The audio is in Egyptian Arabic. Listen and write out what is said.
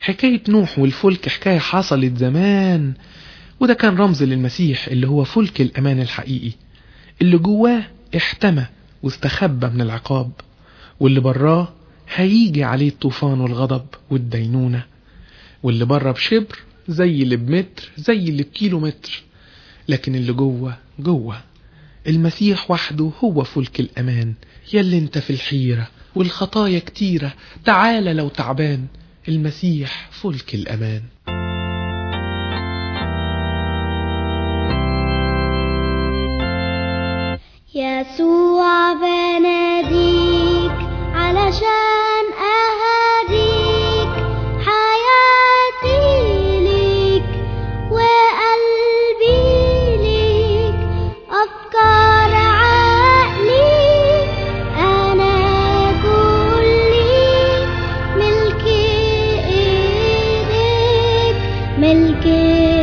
حكاية نوح والفلك حكاية حصلت زمان وده كان رمز للمسيح اللي هو فلك الأمان الحقيقي اللي جواه احتمى واستخبى من العقاب واللي براه هيجي عليه الطوفان والغضب والدينونة واللي بره بشبر زي اللي بمتر زي اللي بكيلو متر لكن اللي جوه جوه المسيح وحده هو فلك الأمان يلي انت في الحيرة والخطايا كتيرة تعالى لو تعبان المسيح فلك الأمان يسوع بناديك علشان أهديك حياتي ليك وقلبي ليك أفكار عقلي أنا كلي ملك إيديك ملك